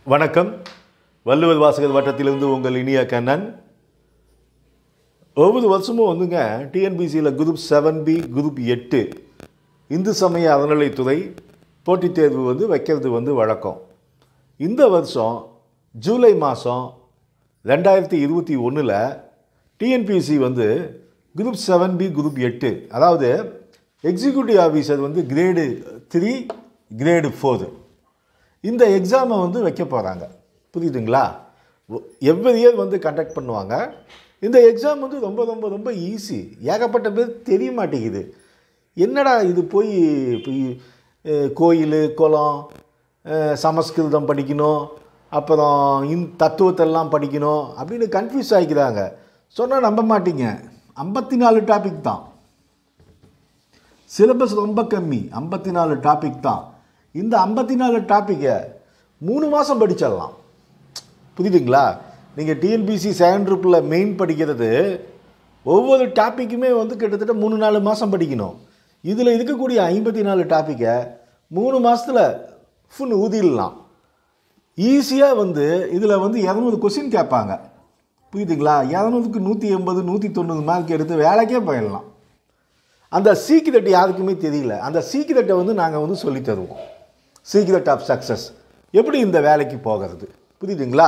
வணக்கம் வள்ளுவர் வாசகர் வட்டத்திலிருந்து உங்கள் இனிய கண்ணன் ஒவ்வொரு வருஷமும் வந்துங்க டிஎன்பிசியில் குரூப் செவன் பி குரூப் எட்டு இந்து சமய அறநிலைத்துறை போட்டித் தேர்வு வந்து வைக்கிறது வந்து வழக்கம் இந்த வருஷம் ஜூலை மாதம் ரெண்டாயிரத்தி இருபத்தி ஒன்றில் டிஎன்பிசி வந்து குரூப் செவன் பி குரூப் எட்டு அதாவது எக்ஸிக்யூட்டிவ் ஆஃபீஸர் வந்து கிரேடு த்ரீ கிரேடு ஃபோர் இந்த எக்ஸாமை வந்து வைக்க போகிறாங்க புரியுதுங்களா எவ்வரி இயர் வந்து கண்டக்ட் பண்ணுவாங்க இந்த எக்ஸாம் வந்து ரொம்ப ரொம்ப ரொம்ப ஈஸி ஏகப்பட்ட பேர் தெரிய மாட்டேங்குது என்னடா இது போய் போய் அஹ், கோயில் குளம் அஹ், சமஸ்கிருதம் படிக்கணும் அப்புறம் இந் தத்துவத்தெல்லாம் படிக்கணும் அப்படின்னு கன்ஃபியூஸ் ஆகிக்கிறாங்க சொன்னால் நம்ப மாட்டீங்க ஐம்பத்தி நாலு டாபிக் தான் சிலபஸ் ரொம்ப கம்மி ஐம்பத்தி நாலு டாபிக் தான் இந்த ஐம்பத்தி நாலு டாப்பிக்கை மூணு மாதம் படிச்சிடலாம் புரியுதுங்களா நீங்கள் டிஎன்பிசி செகண்ட் குரூப்பில் மெயின் படிக்கிறது ஒவ்வொரு டாப்பிக்குமே வந்து கிட்டத்தட்ட மூணு நாலு மாதம் படிக்கணும் இதில் இருக்கக்கூடிய ஐம்பத்தி நாலு டாப்பிக்கை மூணு மாதத்தில் ஃபுல் ஊதிடலாம் ஈஸியாக வந்து இதில் வந்து இரநூறு கொஸ்டின் கேட்பாங்க புரியுதுங்களா இரநூறுக்கு நூற்றி எண்பது நூற்றி தொண்ணூறு மார்க் எடுத்து வேலைக்கே போயிடலாம் அந்த சீக்கிரட் யாருக்குமே தெரியல அந்த சீக்கிரட்டை வந்து நாங்கள் வந்து சொல்லித் தருவோம் சீக்ரெட் ஆஃப் சக்ஸஸ் எப்படி இந்த வேலைக்கு போகிறது புரியுதுங்களா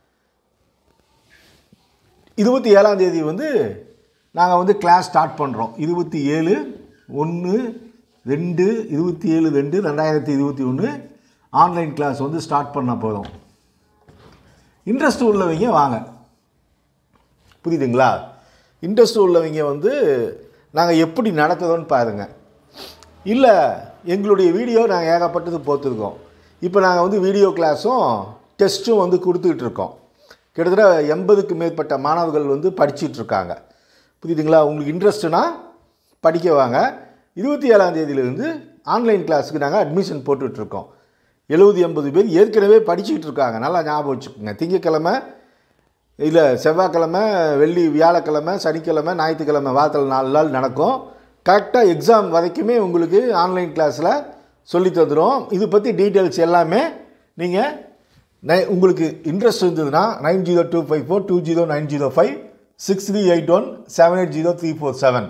இருபத்தி ஏழாம் தேதி வந்து நாங்கள் வந்து கிளாஸ் ஸ்டார்ட் பண்ணுறோம் இருபத்தி ஏழு ஒன்று ரெண்டு இருபத்தி ஏழு ரெண்டு ரெண்டாயிரத்தி இருபத்தி ஒன்று ஆன்லைன் கிளாஸ் வந்து ஸ்டார்ட் பண்ண போகிறோம் இன்ட்ரெஸ்ட் உள்ளவங்க வாங்க புரியுதுங்களா இன்ட்ரெஸ்ட் உள்ளவங்க வந்து நாங்கள் எப்படி நடத்துதோன்னு பாருங்கள் இல்லை எங்களுடைய வீடியோ நாங்கள் ஏகப்பட்டது போத்திருக்கோம் இப்போ நாங்கள் வந்து வீடியோ கிளாஸும் டெஸ்ட்டும் வந்து கொடுத்துக்கிட்டு இருக்கோம் கிட்டத்தட்ட எண்பதுக்கு மேற்பட்ட மாணவர்கள் வந்து படிச்சிட்டு இருக்காங்க புரியுதுங்களா உங்களுக்கு இன்ட்ரெஸ்ட்டுனா படிக்க வாங்க இருபத்தி ஏழாம் தேதியிலிருந்து ஆன்லைன் கிளாஸுக்கு நாங்கள் அட்மிஷன் போட்டுட்ருக்கோம் எழுபது எண்பது பேர் ஏற்கனவே படிச்சுக்கிட்டு இருக்காங்க நல்லா ஞாபகம் வச்சுக்கோங்க திங்கக்கிழமை இல்லை செவ்வாய்க்கிழமை வெள்ளி வியாழக்கிழமை சனிக்கிழமை ஞாயிற்றுக்கிழமை வாரத்தில் நாலு நாள் நடக்கும் கரெக்டாக எக்ஸாம் வரைக்குமே உங்களுக்கு ஆன்லைன் கிளாஸில் சொல்லி தந்துடும் இது பற்றி டீட்டெயில்ஸ் எல்லாமே நீங்கள் நை உங்களுக்கு இன்ட்ரெஸ்ட் இருந்ததுன்னா nine zero two five four two zero nine zero five six three eight one seven eight zero three four seven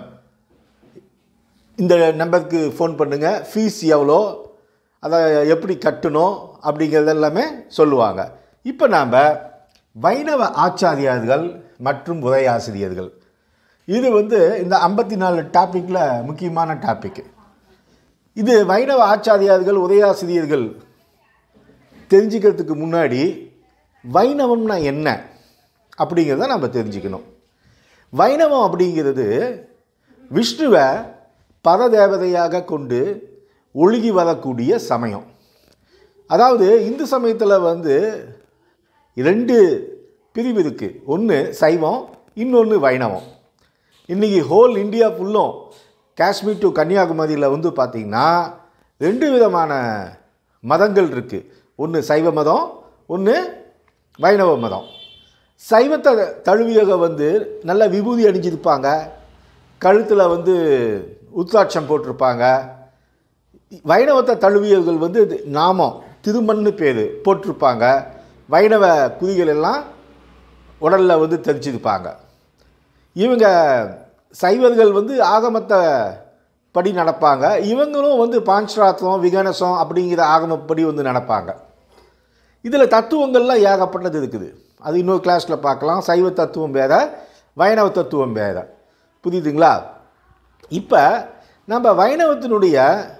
இந்த நம்பருக்கு ஃபோன் பண்ணுங்கள் ஃபீஸ் எவ்வளோ அதை எப்படி கட்டணும் அப்படிங்கிறது எல்லாமே சொல்லுவாங்க இப்போ நாம் வைணவ ஆச்சாரியார்கள் மற்றும் உரையாசிரியர்கள் இது வந்து இந்த ஐம்பத்தி நாலு டாப்பிக்கில் முக்கியமான டாபிக் இது வைணவ ஆச்சாரியார்கள் உரையாசிரியர்கள் தெரிஞ்சுக்கிறதுக்கு முன்னாடி வைணவம்னா என்ன அப்படிங்கிறத நம்ம தெரிஞ்சுக்கணும் வைணவம் அப்படிங்கிறது விஷ்ணுவை பரதேவதையாக கொண்டு ஒழுகி வரக்கூடிய சமயம் அதாவது இந்து சமயத்தில் வந்து ரெண்டு பிரிவு இருக்குது ஒன்று சைவம் இன்னொன்று வைணவம் இன்றைக்கி ஹோல் இந்தியா ஃபுல்லும் காஷ்மீர் டு கன்னியாகுமரியில் வந்து பார்த்திங்கன்னா ரெண்டு விதமான மதங்கள் இருக்குது ஒன்று சைவ மதம் ஒன்று வைணவ மதம் சைவத்தை தழுவியக வந்து நல்ல விபூதி அணிஞ்சிருப்பாங்க கழுத்தில் வந்து உத்ராட்சம் போட்டிருப்பாங்க வைணவத்தை தழுவியவர்கள் வந்து இது நாமம் திருமண்ணு பேர் போட்டிருப்பாங்க வைணவ குறிகள் எல்லாம் உடலில் வந்து தெரிச்சிருப்பாங்க இவங்க சைவர்கள் வந்து ஆகமத்தை படி நடப்பாங்க இவங்களும் வந்து பாஞ்சராத்திரம் விகனசம் அப்படிங்கிற ஆகமப்படி வந்து நடப்பாங்க இதில் தத்துவங்கள்லாம் ஏகப்பட்டது இருக்குது அது இன்னொரு கிளாஸில் பார்க்கலாம் சைவ தத்துவம் வேற வைணவ தத்துவம் வேற புரியுதுங்களா இப்போ நம்ம வைணவத்தினுடைய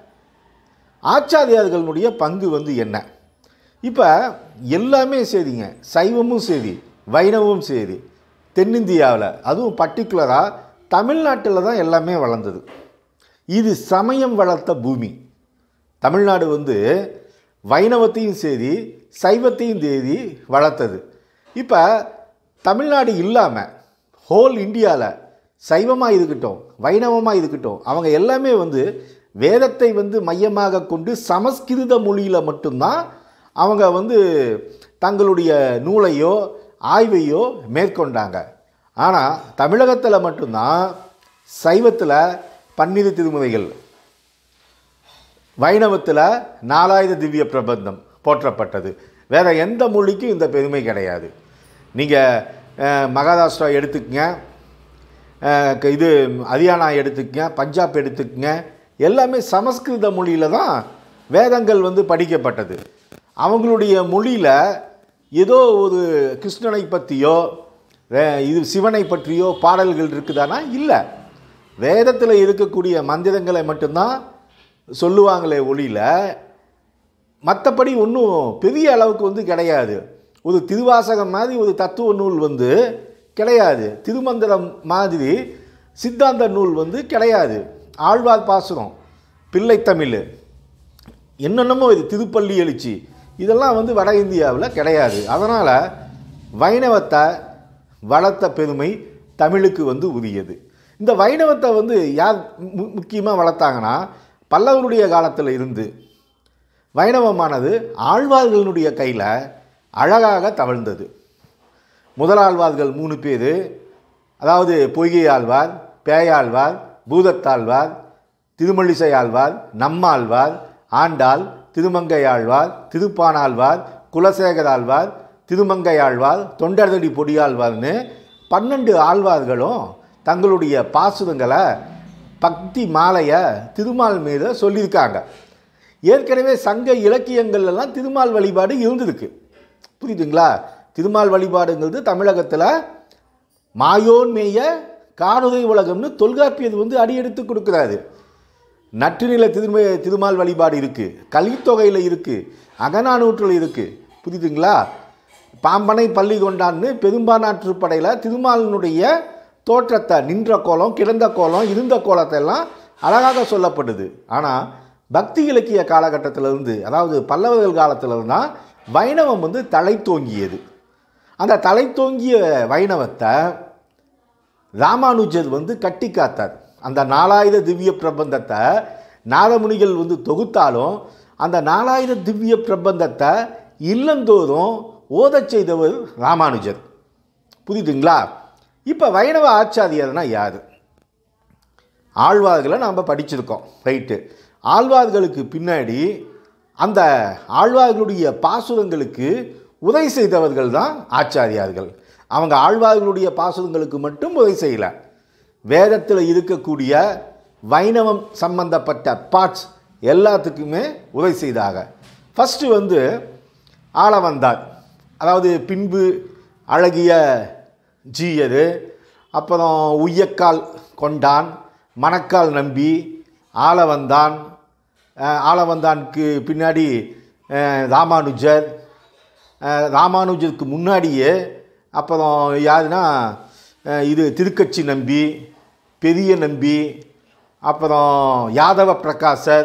ஆச்சாரியார்களுடைய பங்கு வந்து என்ன இப்போ எல்லாமே சரிங்க சைவமும் சரி வைணவமும் சரி தென்னிந்தியாவில் அதுவும் பர்டிகுலராக தமிழ்நாட்டில் தான் எல்லாமே வளர்ந்தது இது சமயம் வளர்த்த பூமி தமிழ்நாடு வந்து வைணவத்தையும் சரி சைவத்தையும் தேதி வளர்த்தது இப்போ தமிழ்நாடு இல்லாமல் ஹோல் இந்தியாவில் சைவமாக இருக்கட்டும் வைணவமாக இருக்கட்டும் அவங்க எல்லாமே வந்து வேதத்தை வந்து மையமாக கொண்டு சமஸ்கிருத மொழியில் மட்டும்தான் அவங்க வந்து தங்களுடைய நூலையோ ஆய்வையோ மேற்கொண்டாங்க ஆனால் தமிழகத்தில் மட்டும்தான் சைவத்தில் பன்னிரு திருமுறைகள் வைணவத்தில் நாலாயிர திவ்ய பிரபந்தம் போற்றப்பட்டது வேறு எந்த மொழிக்கும் இந்த பெருமை கிடையாது நீங்கள் மகாராஷ்டிரா எடுத்துக்கங்க அஹ், க- இது ஹரியானா எடுத்துக்கங்க பஞ்சாப் எடுத்துக்கங்க எல்லாமே சமஸ்கிருத மொழியில் தான் வேதங்கள் வந்து படிக்கப்பட்டது அவங்களுடைய மொழியில் ஏதோ ஒரு கிருஷ்ணனை பற்றியோ வே- இது சிவனை பற்றியோ பாடல்கள் இருக்குதானா இல்லை வேதத்தில் இருக்கக்கூடிய மந்திரங்களை மட்டும்தான் சொல்லுவாங்களே ஒளியில் மற்றபடி ஒன்றும் பெரிய அளவுக்கு வந்து கிடையாது ஒரு திருவாசகம் மாதிரி ஒரு தத்துவ நூல் வந்து கிடையாது திருமந்திரம் மாதிரி சித்தாந்த நூல் வந்து கிடையாது ஆழ்வார் பாசுரம் பிள்ளைத்தமிழ் என்னென்னமோ இது திருப்பள்ளி எழுச்சி இதெல்லாம் வந்து வட இந்தியாவில் கிடையாது அதனால் வைணவத்தை வளர்த்த பெருமை தமிழுக்கு வந்து உரியது இந்த வைணவத்தை வந்து யார் முக்கியமாக வளர்த்தாங்கன்னா பல்லவருடைய காலத்தில் இருந்து வைணவமானது ஆழ்வார்களுடைய கையில் அழகாக தவழ்ந்தது முதலாழ்வார்கள் மூணு பேர் அதாவது பொய்கை ஆழ்வார் பேயாழ்வார் பூதத்தாழ்வார் திருமழிசை ஆழ்வார் நம்மாழ்வார் ஆண்டாள் திருமங்கை ஆழ்வார் திருப்பானாழ்வார் குலசேகர ஆழ்வார் திருமங்கை ஆழ்வார் தொண்டர்தடி பொடியாழ்வார்னு பன்னெண்டு ஆழ்வார்களும் தங்களுடைய பாசுரங்களை பக்தி மாலையை திருமால் மீது சொல்லியிருக்காங்க ஏற்கனவே சங்க இலக்கியங்கள் எல்லாம் திருமால் வழிபாடு இருந்திருக்கு புரியுதுங்களா திருமால் வழிபாடுங்கிறது தமிழகத்தில் மாயோன் மேய காடுதை உலகம்னு தொல்காப்பியது வந்து அடியெடுத்து கொடுக்குறாரு நற்றுநில திரும திருமால் வழிபாடு இருக்குது கலித்தொகையில் இருக்குது அகநானூற்றில் இருக்குது புரியுதுங்களா பாம்பனை பள்ளி கொண்டான்னு பெரும்பானாற்றுப்படையில் திருமாலினுடைய தோற்றத்தை நின்ற கோலம் கிடந்த கோலம் இருந்த கோலத்தை எல்லாம் அழகாக சொல்லப்படுது ஆனால் பக்தி இலக்கிய காலகட்டத்திலிருந்து அதாவது பல்லவர்கள் காலத்தில் தான் வைணவம் வந்து தலை தோங்கியது அந்த தலை தோங்கிய வைணவத்தை ராமானுஜர் வந்து கட்டி காத்தார் அந்த நாலாயிர திவ்ய பிரபந்தத்தை நாதமுனிகள் வந்து தொகுத்தாலும் அந்த நாலாயிர திவ்ய பிரபந்தத்தை இல்லந்தோறும் ஓதச் செய்தவர் ராமானுஜர் புரியுதுங்களா இப்போ வைணவ ஆச்சாரியர்னா யார் ஆழ்வார்களை நாம் படிச்சிருக்கோம் ரைட்டு ஆழ்வார்களுக்கு பின்னாடி அந்த ஆழ்வார்களுடைய பாசுரங்களுக்கு உதவி செய்தவர்கள் தான் ஆச்சாரியார்கள் அவங்க ஆழ்வார்களுடைய பாசுரங்களுக்கு மட்டும் உதவி செய்யலை வேதத்தில் இருக்கக்கூடிய வைணவம் சம்பந்தப்பட்ட பார்ட்ஸ் எல்லாத்துக்குமே உதவி செய்தாங்க ஃபஸ்ட்டு வந்து ஆளவந்தார் அதாவது பின்பு அழகிய ஜீயரு அப்புறம் உய்யக்கால் கொண்டான் மணக்கால் நம்பி ஆளவந்தான் அஹ், ஆளவந்தானுக்கு பின்னாடி அஹ், ராமானுஜர் அஹ், ராமானுஜருக்கு முன்னாடியே அப்புறம் யாருன்னா அஹ், இது திருக்கட்சி நம்பி பெரிய நம்பி அப்புறம் யாதவ பிரகாசர்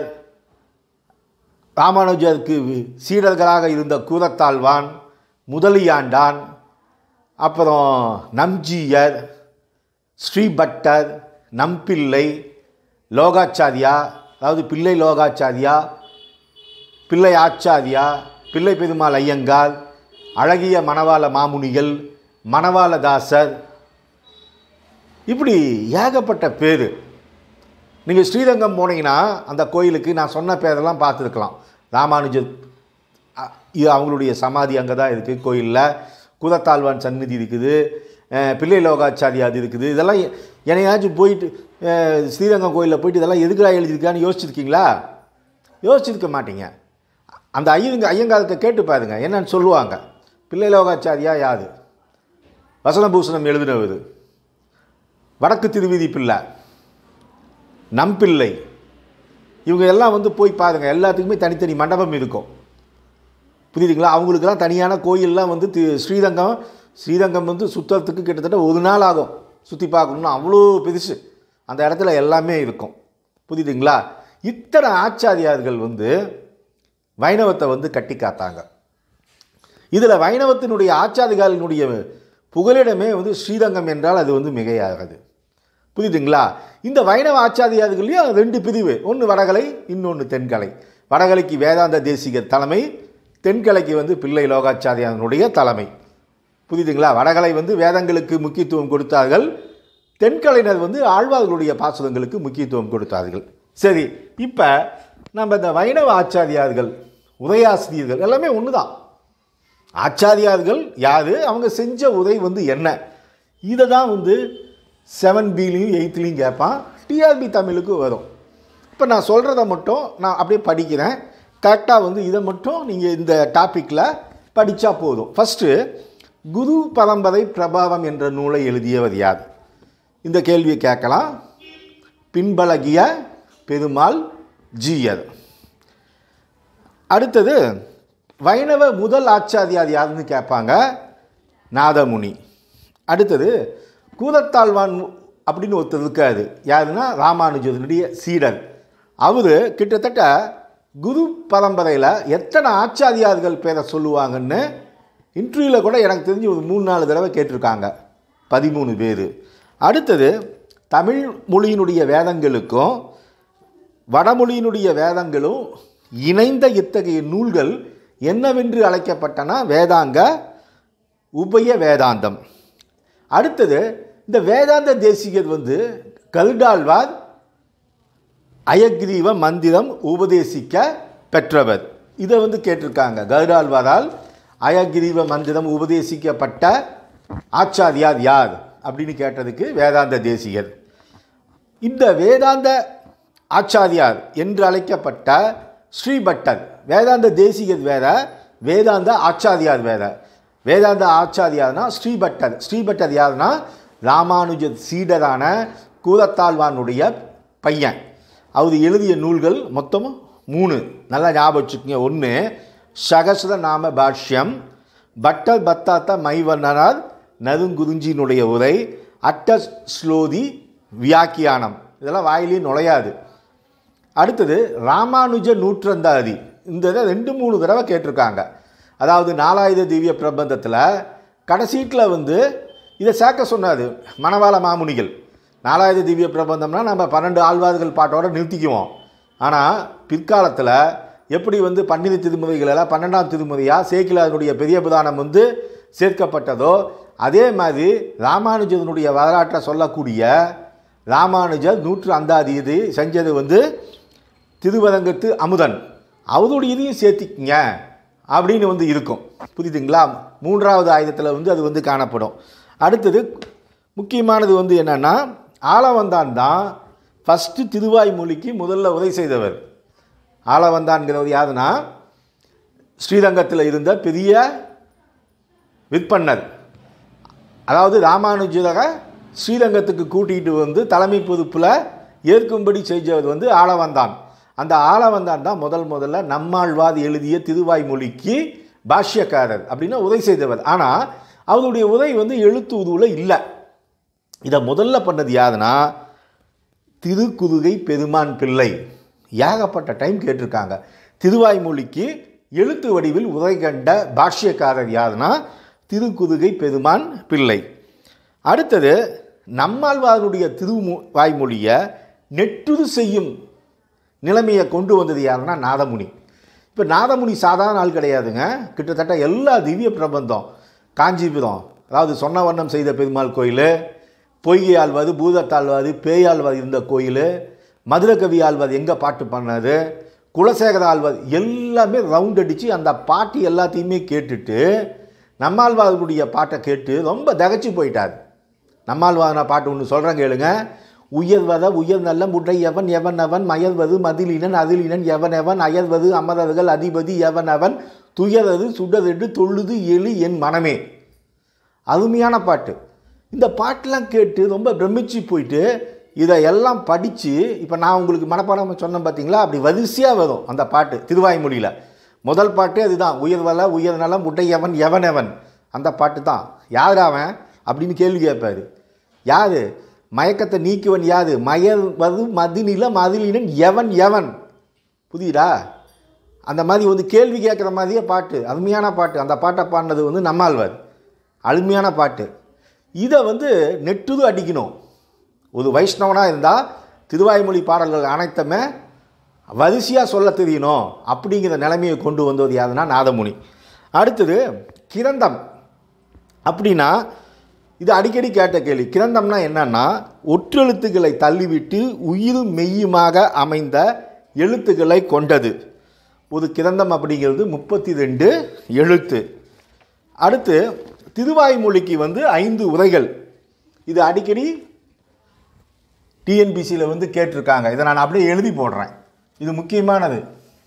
ராமானுஜருக்கு சீடர்களாக இருந்த கூரத்தாழ்வான் முதலியாண்டான் அப்புறம் நம்ஜீயர் ஸ்ரீபட்டர் நம்பிள்ளை லோகாச்சாரியா அதாவது பிள்ளை லோகாச்சாரியா பிள்ளை ஆச்சாரியா பிள்ளை பெருமாள் ஐயங்கார் அழகிய மணவாள மாமுனிகள் மணவாளதாசர் இப்படி ஏகப்பட்ட பேர் நீங்கள் ஸ்ரீரங்கம் போனீங்கன்னா அந்த கோயிலுக்கு நான் சொன்ன பேரெல்லாம் பார்த்துருக்கலாம் ராமானுஜர் அ- இது அவங்களுடைய சமாதி அங்கே தான் இருக்குது கோயிலில் கூதத்தாழ்வான் சந்நிதி இருக்குது அஹ், பிள்ளை லோகாச்சாரியா அது இருக்குது இதெல்லாம் எ- என்னையாச்சும் போயிட்டு அஹ், ஸ்ரீரங்கம் கோயிலில் போயிட்டு இதெல்லாம் எதுக்குடா எழுதியிருக்கான்னு யோசிச்சிருக்கீங்களா யோசிச்சிருக்க மாட்டீங்க அந்த ஐயங்க ஐயங்காருக்கு கேட்டு பாருங்க என்னன்னு சொல்லுவாங்க பிள்ளை லோகாச்சாரியா யாது வசனபூஷணம் எழுதினவர் வடக்கு திருவீதி பிள்ளை நம்பிள்ளை இவங்க எல்லாம் வந்து போய் பாருங்கள் எல்லாத்துக்குமே தனித்தனி மண்டபம் இருக்கும் புரியுதுங்களா அவங்களுக்கெல்லாம் தனியான கோயிலெலாம் வந்து தி- ஸ்ரீரங்கம் ஸ்ரீரங்கம் வந்து சுற்றுறதுக்கு கிட்டத்தட்ட ஒரு நாள் ஆகும் சுற்றி பார்க்கணும்னா அவ்வளோ பெருசு அந்த இடத்துல எல்லாமே இருக்கும் புரியுதுங்களா இத்தனை ஆச்சாரியார்கள் வந்து வைணவத்தை வந்து கட்டி காத்தாங்க இதில் வைணவத்தினுடைய ஆச்சாரிகளினுடைய புகலிடமே வந்து ஸ்ரீரங்கம் என்றால் அது வந்து மிகையாகாது புரியுதுங்களா இந்த வைணவ ஆச்சாரியார்களையும் ரெண்டு பிரிவு ஒன்று வடகலை இன்னொன்று தென்கலை வடகலைக்கு வேதாந்த தேசிகர் தலைமை தென்கலைக்கு வந்து பிள்ளை லோகாச்சாரியானுடைய தலைமை புரியுதுங்களா வடகலை வந்து வேதங்களுக்கு முக்கியத்துவம் கொடுத்தார்கள் தென்கலையினர் வந்து ஆழ்வார்களுடைய பாசுரங்களுக்கு முக்கியத்துவம் கொடுத்தார்கள் சரி இப்போ நம்ம இந்த வைணவ ஆச்சாரியார்கள் உதயாசிரியர்கள் எல்லாமே ஒன்று தான் ஆச்சாரியார்கள் யார் அவங்க செஞ்ச உதவி வந்து என்ன இதை தான் வந்து செவன் பிலையும் எயித்துலேயும் கேட்பான் டிஆர்பி தமிழுக்கு வரும் இப்போ நான் சொல்கிறத மட்டும் நான் அப்படியே படிக்கிறேன் கரெக்டாக வந்து இதை மட்டும் நீங்கள் இந்த டாப்பிக்கில் படித்தா போதும் ஃபஸ்ட்டு குரு பரம்பரை பிரபாவம் என்ற நூலை எழுதியவர் யார் இந்த கேள்வியை கேட்கலாம் பின்பழகிய பெருமாள் ஜீயர் அடுத்தது வைணவ முதல் ஆச்சாரியார் யாருன்னு கேட்பாங்க நாதமுனி அடுத்தது கூதத்தாழ்வான் அப்படின்னு ஒருத்தர் இருக்காரு யாருன்னா ராமானுஜனுடைய சீடர் அவர் கிட்டத்தட்ட குரு பரம்பரையில் எத்தனை ஆச்சாரியார்கள் பேரை சொல்லுவாங்கன்னு இன்டர்வியூவில் கூட எனக்கு தெரிஞ்சு ஒரு மூணு நாலு தடவை கேட்டிருக்காங்க பதிமூணு பேர் அடுத்தது தமிழ் மொழியினுடைய வேதங்களுக்கும் வடமொழியினுடைய வேதங்களும் இணைந்த இத்தகைய நூல்கள் என்னவென்று அழைக்கப்பட்டன வேதாங்க உபய வேதாந்தம் அடுத்தது இந்த வேதாந்த தேசிகர் வந்து கருடாழ்வார் அயக்ரீவ மந்திரம் உபதேசிக்க பெற்றவர் இதை வந்து கேட்டிருக்காங்க கருடாழ்வாரால் அயக்ரீவ மந்திரம் உபதேசிக்கப்பட்ட ஆச்சாரியார் யார் அப்படின்னு கேட்டதுக்கு வேதாந்த தேசிகர் இந்த வேதாந்த ஆச்சாரியார் என்று அழைக்கப்பட்ட ஸ்ரீபட்டர் வேதாந்த தேசிகர் வேற வேதாந்த ஆச்சாரியார் வேற வேதாந்த ஆச்சாரியார்னா ஸ்ரீபட்டர் ஸ்ரீபட்டர் யாருன்னா ராமானுஜ சீடரான கூரத்தாழ்வானுடைய பையன் அவர் எழுதிய நூல்கள் மொத்தம் மூணு நல்லா ஞாபகம் வச்சுக்கோங்க ஒன்று சகசர நாம பாஷ்யம் பட்டர் பத்தாத்த மைவர்ணனார் நருங்குறிஞ்சியினுடைய உரை அட்ட ஸ்லோதி வியாக்கியானம் இதெல்லாம் வாயிலே நுழையாது அடுத்தது ராமானுஜ நூற்றந்தாதி இந்த இதை ரெண்டு மூணு தடவை கேட்டிருக்காங்க அதாவது நாலாயுத திவ்ய பிரபந்தத்தில் கடைசீட்டில் வந்து இதை சேர்க்க சொன்னார் மணவாள மாமுனிகள் நாலாயுத திவ்ய பிரபந்தம்னா நம்ம பன்னெண்டு ஆழ்வார்கள் பாட்டோட நிறுத்திக்குவோம் ஆனால் பிற்காலத்தில் எப்படி வந்து பன்னிரு திருமுறைகளெல்லாம் பன்னெண்டாம் திருமுறையாக சேக்கிலாருடைய பெரிய புராணம் வந்து சேர்க்கப்பட்டதோ அதே மாதிரி ராமானுஜனுடைய வரலாற்றை சொல்லக்கூடிய ராமானுஜர் நூற்று அந்தாதி இது செஞ்சது வந்து திருவரங்கத்து அமுதன் அவருடைய இதையும் சேர்த்திக்கங்க அப்படின்னு வந்து இருக்கும் புரியுதுங்களா மூன்றாவது ஆயுதத்தில் வந்து அது வந்து காணப்படும் அடுத்தது முக்கியமானது வந்து என்னென்னா ஆளவந்தான் தான் ஃபஸ்ட்டு திருவாய்மொழிக்கு முதல்ல உதவி செய்தவர் ஆளவந்தான்கிறவர் யாருன்னா ஸ்ரீரங்கத்தில் இருந்த பெரிய விற்பன்னர் அதாவது ராமானுஜரை ஸ்ரீரங்கத்துக்கு கூட்டிகிட்டு வந்து தலைமை பொறுப்பில் ஏற்கும்படி செஞ்சவர் வந்து ஆளவந்தான் அந்த ஆளவந்தான் தான் முதல் முதல்ல நம்மாழ்வார் எழுதிய திருவாய்மொழிக்கு பாஷ்யக்காரர் அப்படின்னா உதவி செய்தவர் ஆனால் அவருடைய உதவி வந்து எழுத்து உருவில் இல்லை இதை முதல்ல பண்ணது யாருன்னா திருக்குறுகை பெருமான் பிள்ளை ஏகப்பட்ட டைம் கேட்டிருக்காங்க திருவாய்மொழிக்கு எழுத்து வடிவில் உதவி கண்ட பாஷ்யக்காரர் யாருன்னா திருக்குறுகை பெருமான் பிள்ளை அடுத்தது நம்மாழ்வாருடைய திருமு வாய்மொழியை நெட்டுரு செய்யும் நிலைமையை கொண்டு வந்தது யாருன்னா நாதமுனி இப்போ நாதமுனி சாதாரண ஆள் கிடையாதுங்க கிட்டத்தட்ட எல்லா திவ்ய பிரபந்தம் காஞ்சிபுரம் அதாவது சொன்ன வண்ணம் செய்த பெருமாள் கோயில் பொய்கை ஆழ்வாது பூதத்தாழ்வாது பேயாழ்வாது இருந்த கோயில் மதுரகவி ஆழ்வாது எங்கே பாட்டு பண்ணாரு குலசேகர ஆழ்வாது எல்லாமே ரவுண்ட் அடித்து அந்த பாட்டு எல்லாத்தையுமே கேட்டுட்டு நம்மாழ்வாருடைய பாட்டை கேட்டு ரொம்ப தகச்சு போயிட்டார் நம்மாழ்வாரனா பாட்டு ஒன்று சொல்கிறேன் கேளுங்க உயர்வத உயர் நல்ல முடையவன் எவன் அவன் மயர்வது மதிலினன் அதிலினன் எவன் எவன் அயர்வது அமரர்கள் அதிபதி எவன் அவன் துயரது சுடரெடு தொழுது எழு என் மனமே அருமையான பாட்டு இந்த பாட்டெலாம் கேட்டு ரொம்ப பிரமிச்சு போயிட்டு இதை எல்லாம் படித்து இப்போ நான் உங்களுக்கு மனப்பாடம் சொன்னேன் பார்த்தீங்களா அப்படி வரிசையாக வரும் அந்த பாட்டு திருவாய்மொழியில் முதல் பாட்டு அதுதான் உயர்வல உயர் நலம் உடையவன் எவன் எவன் அந்த பாட்டு தான் யார் அவன் அப்படின்னு கேள்வி கேட்பாரு யார் மயக்கத்தை நீக்குவன் யாது மயர்வது மதிநில மதிலினன் எவன் எவன் புரியுதா அந்த மாதிரி வந்து கேள்வி கேட்குற மாதிரியே பாட்டு அருமையான பாட்டு அந்த பாட்டை பாடினது வந்து நம்மாழ்வார் அருமையான பாட்டு இதை வந்து நெட்டுது அடிக்கணும் ஒரு வைஷ்ணவனாக இருந்தால் திருவாய்மொழி பாடல்கள் அனைத்துமே வரிசையாக சொல்ல தெரியணும் அப்படிங்கிற நிலைமையை கொண்டு வந்தது யாருன்னா நாதமுனி அடுத்தது கிரந்தம் அப்படின்னா இது அடிக்கடி கேட்ட கேள்வி கிரந்தம்னா என்னன்னா ஒற்றெழுத்துக்களை தள்ளிவிட்டு உயிரும் மெய்யுமாக அமைந்த எழுத்துக்களை கொண்டது ஒரு கிரந்தம் அப்படிங்கிறது முப்பத்தி ரெண்டு எழுத்து அடுத்து திருவாய்மொழிக்கு வந்து ஐந்து உரைகள் இது அடிக்கடி டிஎன்பிசியில் வந்து கேட்டிருக்காங்க இதை நான் அப்படியே எழுதி போடுறேன் இது முக்கியமானது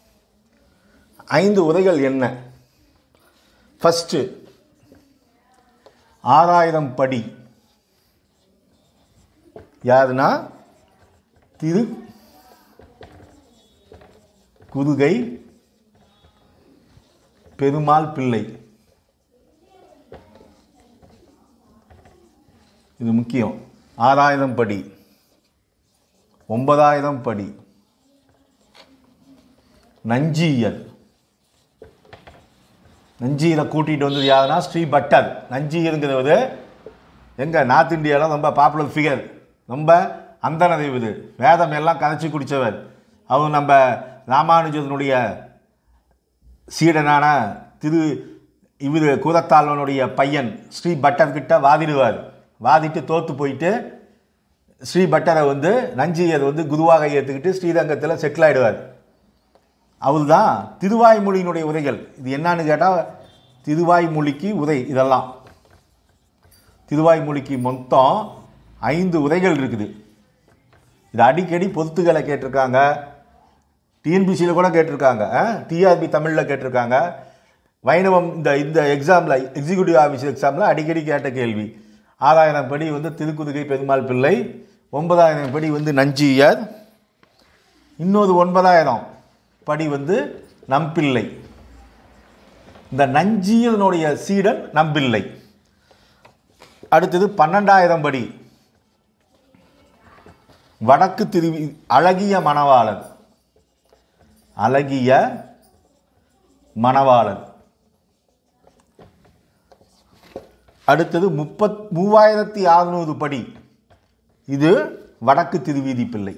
ஐந்து உரைகள் என்ன ஃபஸ்ட்டு ஆறாயிரம் படி யாருன்னா திரு குதுகை பெருமாள் பிள்ளை இது முக்கியம் ஆறாயிரம் படி ஒன்பதாயிரம் படி நஞ்சியல் நஞ்சியலை கூட்டிகிட்டு வந்தது யாருன்னா ஸ்ரீ பட்டர் நஞ்சியலுங்கிறது எங்க நார்த் இந்தியாவில் ரொம்ப பாப்புலர் ஃபிகர் ரொம்ப அந்தனதை இது வேதம் எல்லாம் கதைச்சி குடித்தவர் அவர் நம்ம ராமானுஜனுடைய சீடனான திரு இவர் கூதத்தாழ்வனுடைய பையன் ஸ்ரீ பட்டர்கிட்ட வாதிடுவார் வாதிட்டு தோற்று போயிட்டு ஸ்ரீ பட்டரை வந்து நஞ்சியர் வந்து குருவாக ஏற்றுக்கிட்டு ஸ்ரீரங்கத்தில் செட்டில் ஆகிடுவார் அவர் தான் திருவாய்மொழியினுடைய உரைகள் இது என்னன்னு கேட்டால் திருவாய்மொழிக்கு உரை இதெல்லாம் திருவாய்மொழிக்கு மொத்தம் ஐந்து உரைகள் இருக்குது இது அடிக்கடி பொதுத்துகளை கேட்டிருக்காங்க டிஎன்பிசியில் கூட கேட்டிருக்காங்க டிஆர்பி தமிழில் கேட்டிருக்காங்க வைணவம் இந்த இந்த எக்ஸாமில் எக்ஸிக்யூட்டிவ் ஆஃபீஸ் எக்ஸாமில் அடிக்கடி கேட்ட கேள்வி ஆறாயிரம் படி வந்து திருக்குதுகை பெருமாள் பிள்ளை ஒன்பதாயிரம் படி வந்து நஞ்சியர் இன்னொரு ஒன்பதாயிரம் படி வந்து நம்பிள்ளை இந்த நஞ்சியனுடைய சீடன் நம்பிள்ளை அடுத்தது பன்னெண்டாயிரம் படி வடக்கு திருவி அழகிய மணவாளன் அழகிய மணவாளன் அடுத்தது முப்பத் மூவாயிரத்தி அறுநூறு படி இது வடக்கு திருவீதி பிள்ளை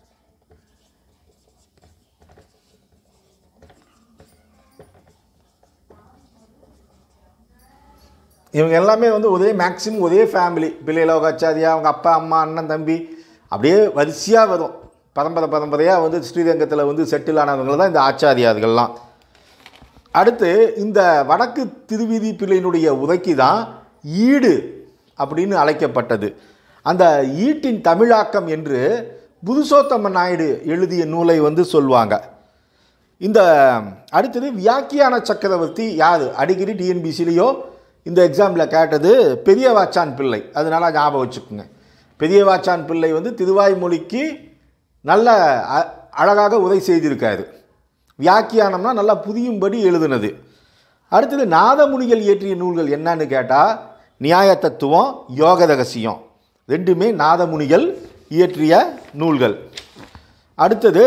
இவங்க எல்லாமே வந்து ஒரே மேக்ஸிமம் ஒரே ஃபேமிலி பிள்ளை லோகாச்சாரியா அவங்க அப்பா அம்மா அண்ணன் தம்பி அப்படியே வரிசையாக வரும் பரம்பரை பரம்பரையாக வந்து ஸ்ரீரங்கத்தில் வந்து செட்டில் ஆனவங்க தான் இந்த ஆச்சாரியார்கள்லாம் அடுத்து இந்த வடக்கு திருவீதி பிள்ளையினுடைய உரைக்கு தான் ஈடு அப்படின்னு அழைக்கப்பட்டது அந்த ஈட்டின் தமிழாக்கம் என்று புதுசோத்தம்ம நாயுடு எழுதிய நூலை வந்து சொல்லுவாங்க இந்த அடுத்தது வியாக்கியான சக்கரவர்த்தி யார் அடிக்கடி டிஎன்பிசிலேயோ இந்த எக்ஸாமில் கேட்டது பெரிய வாச்சான் பிள்ளை அதனால ஞாபகம் வச்சுக்கோங்க பெரிய வாச்சான் பிள்ளை வந்து திருவாய்மொழிக்கு நல்ல அ- அழகாக உரை செய்திருக்காரு வியாக்கியானம்னா நல்லா புரியும்படி எழுதுனது அடுத்தது நாதமுனிகள் இயற்றிய நூல்கள் என்னன்னு கேட்டால் நியாய தத்துவம் யோக ரகசியம் ரெண்டுமே நாதமுனிகள் இயற்றிய நூல்கள் அடுத்தது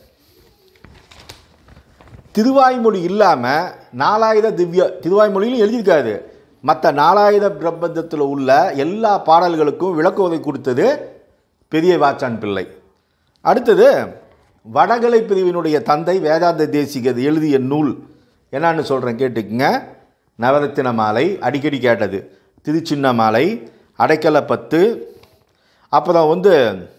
திருவாய்மொழி இல்லாமல் நாலாயிர திவ்ய திருவாய்மொழியிலும் எழுதியிருக்காரு மற்ற நாலாயிர பிரபந்தத்தில் உள்ள எல்லா பாடல்களுக்கும் விளக்கு உரை கொடுத்தது பெரிய வாச்சான் பிள்ளை அடுத்தது வடகலை பிரிவினுடைய தந்தை வேதாந்த தேசிகர் எழுதிய நூல் என்னன்னு சொல்கிறேன் கேட்டுக்குங்க நவரத்தின மாலை அடிக்கடி கேட்டது திருச்சின்ன மாலை அடைக்கலப்பத்து அப்புறம் வந்து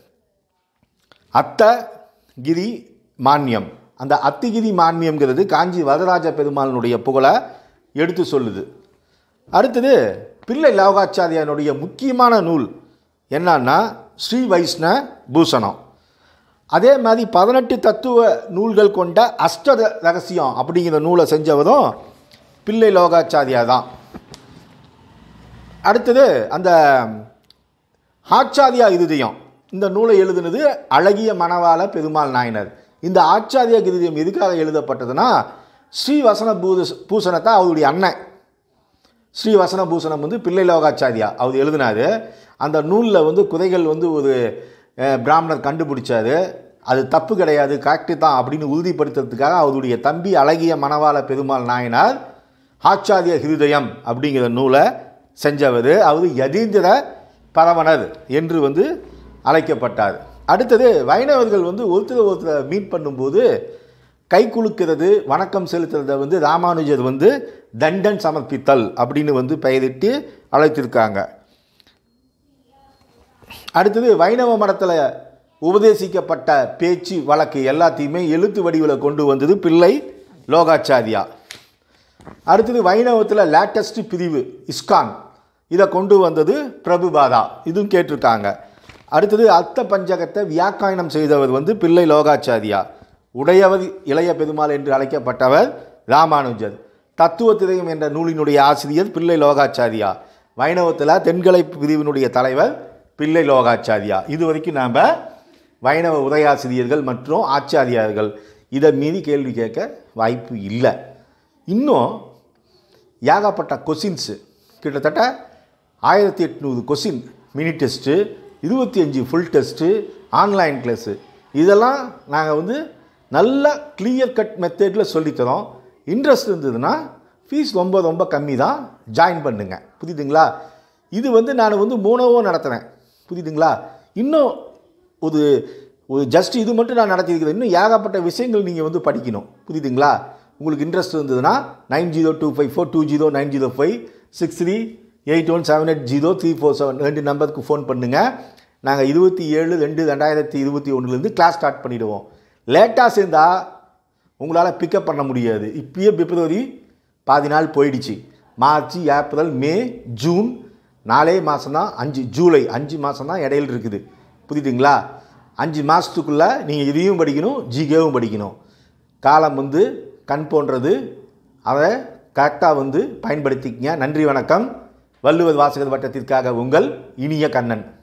அத்தகிரி மானியம் அந்த அத்திகிரி மானியம்ங்கிறது காஞ்சி வரதராஜ பெருமாளினுடைய புகழை எடுத்து சொல்லுது அடுத்தது பிள்ளை லோகாச்சாரியானுடைய முக்கியமான நூல் என்னன்னா ஸ்ரீ வைஷ்ண பூஷணம் அதே மாதிரி பதினெட்டு தத்துவ நூல்கள் கொண்ட அஷ்ட ர- ரகசியம் அப்படிங்கிற நூலை செஞ்சவரும் பிள்ளை லோகாச்சாரியா தான் அடுத்தது அந்த ஆச்சாரியா இருதயம் இந்த நூலை எழுதினது அழகிய மணவாள பெருமாள் நாயனர் இந்த ஆச்சாரியா இருதயம் எதுக்காக எழுதப்பட்டதுன்னா ஸ்ரீ வசன பூத பூசணத்தை அவருடைய அண்ணன் ஸ்ரீ வசன பூசணம் வந்து பிள்ளை லோகாச்சாரியா அவர் எழுதினாரு அந்த நூலில் வந்து குறைகள் வந்து ஒரு அஹ், பிராமணர் கண்டுபிடிச்சாரு அது தப்பு கிடையாது கரெக்டு தான் அப்படின்னு உறுதிப்படுத்துறதுக்காக அவருடைய தம்பி அழகிய மணவாள பெருமாள் நாயனார் ஆச்சாரிய ஹிருதயம் அப்படிங்கிற நூலை செஞ்சவர் அவர் யதீந்திர பரவனர் என்று வந்து அழைக்கப்பட்டார் அடுத்தது வைணவர்கள் வந்து ஒருத்தர் ஒருத்தர் மீட் பண்ணும்போது கை குலுக்கிறது வணக்கம் செலுத்துறத வந்து ராமானுஜர் வந்து தண்டன் சமர்ப்பித்தல் அப்படின்னு வந்து பெயரிட்டு அழைத்திருக்காங்க அடுத்தது வைணவ மடத்தில் உபதேசிக்கப்பட்ட பேச்சு வழக்கு எல்லாத்தையுமே எழுத்து வடிவில் கொண்டு வந்தது பிள்ளை லோகாச்சாரியா அடுத்தது வைணவத்தில் லேட்டஸ்ட் பிரிவு இஸ்கான் இதை கொண்டு வந்தது பிரபுபாதா இதுவும் கேட்டிருக்காங்க அடுத்தது அர்த்த பஞ்சகத்தை வியாக்காயனம் செய்தவர் வந்து பிள்ளை லோகாச்சாரியா உடையவர் இளைய பெருமாள் என்று அழைக்கப்பட்டவர் ராமானுஜர் தத்துவ திரையம் என்ற நூலினுடைய ஆசிரியர் பிள்ளை லோகாச்சாரியா வைணவத்தில் தென்கலை பிரிவினுடைய தலைவர் பிள்ளை லோகாச்சாரியா இது வரைக்கும் நாம் வைணவ உரையாசிரியர்கள் மற்றும் ஆச்சாரியார்கள் இதை மீறி கேள்வி கேட்க வாய்ப்பு இல்லை இன்னும் ஏகப்பட்ட கொஷின்ஸு கிட்டத்தட்ட ஆயிரத்தி எட்நூறு கொஷின் மினி டெஸ்ட்டு இருபத்தி அஞ்சு ஃபுல் டெஸ்ட்டு ஆன்லைன் கிளாஸு இதெல்லாம் நாங்கள் வந்து நல்ல கிளியர் கட் மெத்தடில் சொல்லித்தரோம் இன்ட்ரெஸ்ட் இருந்ததுன்னா ஃபீஸ் ரொம்ப ரொம்ப கம்மி தான் ஜாயின் பண்ணுங்க புரியுதுங்களா இது வந்து நான் வந்து மூணவோ நடத்துகிறேன் புரியுதுங்களா இன்னும் ஒரு ஒரு ஜஸ்ட் இது மட்டும் நான் நடத்தியிருக்கிறேன் இன்னும் ஏகப்பட்ட விஷயங்கள் நீங்கள் வந்து படிக்கணும் புரியுதுங்களா உங்களுக்கு இன்ட்ரெஸ்ட் இருந்ததுன்னா nine zero two five four two zero nine zero five six three eight one seven eight zero three four seven ரெண்டு நம்பருக்கு ஃபோன் பண்ணுங்கள் நாங்கள் இருபத்தி ஏழு ரெண்டு ரெண்டாயிரத்தி இருபத்தி ஒன்றுலேருந்து கிளாஸ் ஸ்டார்ட் பண்ணிவிடுவோம் லேட்டாக சேர்ந்தால் உங்களால் பிக்கப் பண்ண முடியாது இப்பயே பிப்ரவரி பாதி நாள் போயிடுச்சு மார்ச் ஏப்ரல் மே ஜூன் நாலே மாதம் தான் அஞ்சு ஜூலை அஞ்சு மாதம் தான் இடையில இருக்குது புரியுதுங்களா அஞ்சு மாதத்துக்குள்ளே நீங்கள் இதையும் படிக்கணும் ஜிகேவும் படிக்கணும் காலம் வந்து கண் போன்றது அதை கரெக்டாக வந்து பயன்படுத்திக்கங்க நன்றி வணக்கம் வள்ளுவர் வாசகர் வட்டத்திற்காக உங்கள் இனிய கண்ணன்